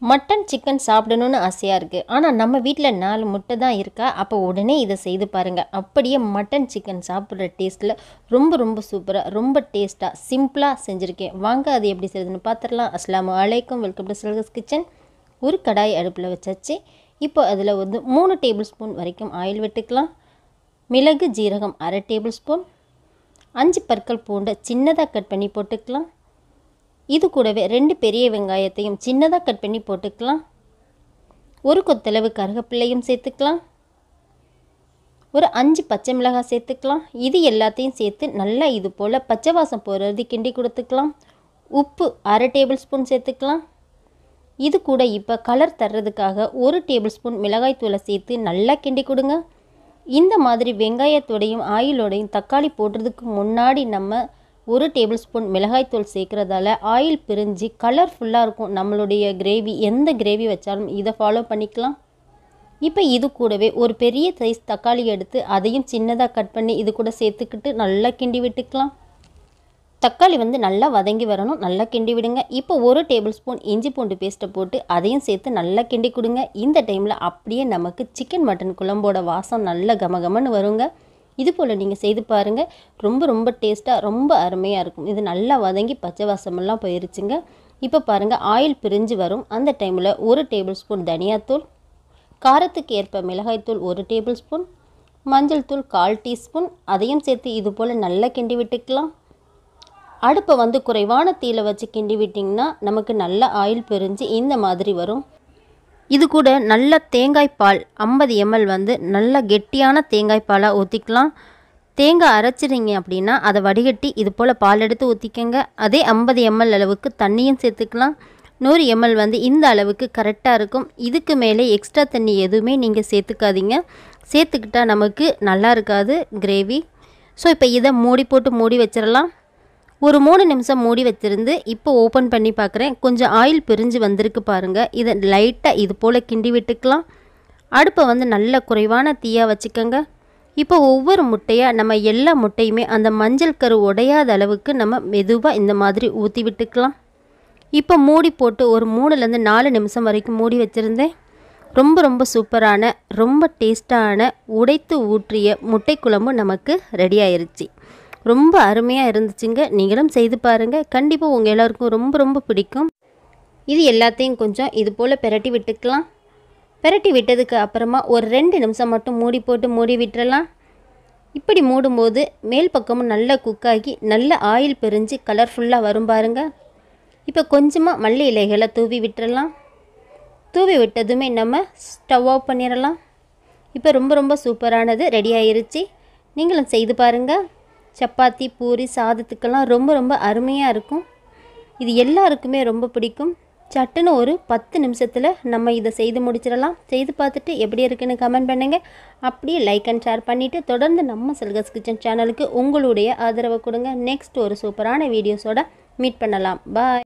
mutton chicken சாப்பிடணும்னு ஆசையாக இருக்குது ஆனால் நம்ம வீட்டில் நாலு முட்டை தான் இருக்கா அப்போ உடனே இதை செய்து பாருங்கள் அப்படியே மட்டன் சிக்கன் சாப்பிட்ற டேஸ்ட்டில் ரொம்ப ரொம்ப சூப்பராக ரொம்ப டேஸ்ட்டாக சிம்பிளாக செஞ்சுருக்கேன் வாங்க அது எப்படி செய்யுதுன்னு பார்த்துடலாம் அஸ்லாமு அலைக்கும் வெல்கம் டு சில்கஸ் கிச்சன் ஒரு கடாய் அடுப்பில் வச்சாச்சு இப்போ அதில் வந்து மூணு டேபிள் ஸ்பூன் வரைக்கும் ஆயில் விட்டுக்கலாம் மிளகு ஜீரகம் அரை டேபிள் ஸ்பூன் அஞ்சு பற்கள் பூண்டை சின்னதாக கட் பண்ணி போட்டுக்கலாம் இது கூடவே ரெண்டு பெரிய வெங்காயத்தையும் சின்னதாக கட் பண்ணி போட்டுக்கலாம் ஒரு கொத்தளவு கருகப்பிள்ளையும் சேர்த்துக்கலாம் ஒரு அஞ்சு பச்சை மிளகாய் சேர்த்துக்கலாம் இது எல்லாத்தையும் சேர்த்து நல்லா இது போல் பச்சை வாசம் போகிறது கிண்டி கொடுத்துக்கலாம் உப்பு அரை டேபிள் ஸ்பூன் சேர்த்துக்கலாம் இது கூட இப்போ கலர் தர்றதுக்காக ஒரு டேபிள் ஸ்பூன் மிளகாய் தூளை சேர்த்து நல்லா கிண்டி கொடுங்க இந்த மாதிரி வெங்காயத்தோடையும் ஆயிலோடையும் தக்காளி போடுறதுக்கு முன்னாடி நம்ம ஒரு டேபிள் ஸ்பூன் மிளகாய்த்தூள் சேர்க்குறதால ஆயில் பிரிஞ்சு கலர்ஃபுல்லாக இருக்கும் நம்மளுடைய கிரேவி எந்த கிரேவி வச்சாலும் இதை ஃபாலோ பண்ணிக்கலாம் இப்போ இது கூடவே ஒரு பெரிய சைஸ் தக்காளி எடுத்து அதையும் சின்னதாக கட் பண்ணி இது கூட சேர்த்துக்கிட்டு நல்லா கிண்டி விட்டுக்கலாம் தக்காளி வந்து நல்லா வதங்கி வரணும் நல்லா கிண்டி விடுங்க இப்போ ஒரு டேபிள் ஸ்பூன் இஞ்சி பூண்டு பேஸ்ட்டை போட்டு அதையும் சேர்த்து நல்லா கிண்டி கொடுங்க இந்த டைமில் அப்படியே நமக்கு சிக்கன் மட்டன் குழம்போட வாசம் நல்ல கமகமன்னு வருங்க இது போல் நீங்கள் செய்து பாருங்கள் ரொம்ப ரொம்ப டேஸ்ட்டாக ரொம்ப அருமையாக இருக்கும் இது நல்லா வதங்கி பச்சை வாசமெல்லாம் போயிருச்சுங்க இப்போ பாருங்கள் ஆயில் பிரிஞ்சு வரும் அந்த டைமில் ஒரு டேபிள் ஸ்பூன் தனியாத்தூள் காரத்துக்கு ஏற்ப மிளகாய்த்தூள் ஒரு டேபிள் ஸ்பூன் மஞ்சள் தூள் கால் டீஸ்பூன் அதையும் சேர்த்து இது போல் நல்லா கிண்டி விட்டுக்கலாம் அடுப்பை வந்து குறைவான தீயில வச்சு கிண்டி விட்டிங்கன்னா நமக்கு நல்ல ஆயில் பிரிஞ்சு இந்த மாதிரி வரும் இது கூட நல்ல தேங்காய் பால் ஐம்பது எம்எல் வந்து நல்ல கெட்டியான தேங்காய் பாலாக ஊற்றிக்கலாம் தேங்காய் அரைச்சிடுங்க அப்படின்னா அதை வடிகட்டி இது போல் பால் எடுத்து ஊற்றிக்கங்க அதே ஐம்பது எம்எல் அளவுக்கு தண்ணியும் சேர்த்துக்கலாம் நூறு எம்எல் வந்து இந்த அளவுக்கு கரெக்டாக இருக்கும் இதுக்கு மேலே எக்ஸ்ட்ரா தண்ணி எதுவுமே நீங்கள் சேர்த்துக்காதீங்க சேர்த்துக்கிட்டால் நமக்கு நல்லா இருக்காது கிரேவி ஸோ இப்போ இதை மூடி போட்டு மூடி வச்சிடலாம் ஒரு மூணு நிமிஷம் மூடி வச்சிருந்து இப்போ ஓப்பன் பண்ணி பார்க்குறேன் கொஞ்சம் ஆயில் பிரிஞ்சு வந்திருக்கு பாருங்கள் இதை லைட்டாக இது போல் கிண்டி விட்டுக்கலாம் அடுப்பை வந்து நல்ல குறைவான தீயாக வச்சுக்கோங்க இப்போ ஒவ்வொரு முட்டையாக நம்ம எல்லா முட்டையுமே அந்த மஞ்சள் கரு உடையாத அளவுக்கு நம்ம மெதுவாக இந்த மாதிரி ஊற்றி விட்டுக்கலாம் இப்போ மூடி போட்டு ஒரு மூணுலேருந்து நாலு நிமிஷம் வரைக்கும் மூடி வச்சுருந்தேன் ரொம்ப ரொம்ப சூப்பரான ரொம்ப டேஸ்டான உடைத்து ஊற்றிய முட்டை குழம்பு நமக்கு ரெடி ஆயிருச்சு ரொம்ப அருமையாக இருந்துச்சுங்க நீங்களும் செய்து பாருங்கள் கண்டிப்பாக உங்கள் எல்லாருக்கும் ரொம்ப ரொம்ப பிடிக்கும் இது எல்லாத்தையும் கொஞ்சம் இது போல் பெரட்டி விட்டுக்கலாம் பெரட்டி விட்டதுக்கு அப்புறமா ஒரு ரெண்டு நிமிஷம் மட்டும் மூடி போட்டு மூடி விட்டுறலாம் இப்படி மூடும்போது மேல் பக்கமும் நல்லா குக்காகி நல்ல ஆயில் பிரிஞ்சு கலர்ஃபுல்லாக வரும் பாருங்கள் இப்போ கொஞ்சமாக மல்லி இலைகளை தூவி விட்டுறலாம் தூவி விட்டதுமே நம்ம ஸ்டவ் ஆஃப் பண்ணிடலாம் இப்போ ரொம்ப ரொம்ப சூப்பரானது ரெடி ஆயிருச்சு நீங்களும் செய்து பாருங்கள் சப்பாத்தி பூரி சாதத்துக்கெல்லாம் ரொம்ப ரொம்ப அருமையாக இருக்கும் இது எல்லாருக்குமே ரொம்ப பிடிக்கும் சட்டுன்னு ஒரு பத்து நிமிஷத்தில் நம்ம இதை செய்து முடிச்சிடலாம் செய்து பார்த்துட்டு எப்படி இருக்குன்னு கமெண்ட் பண்ணுங்கள் அப்படியே லைக் அண்ட் ஷேர் பண்ணிவிட்டு தொடர்ந்து நம்ம செல்கஸ் கிச்சன் சேனலுக்கு உங்களுடைய ஆதரவை கொடுங்க நெக்ஸ்ட் ஒரு சூப்பரான வீடியோஸோட மீட் பண்ணலாம் பாய்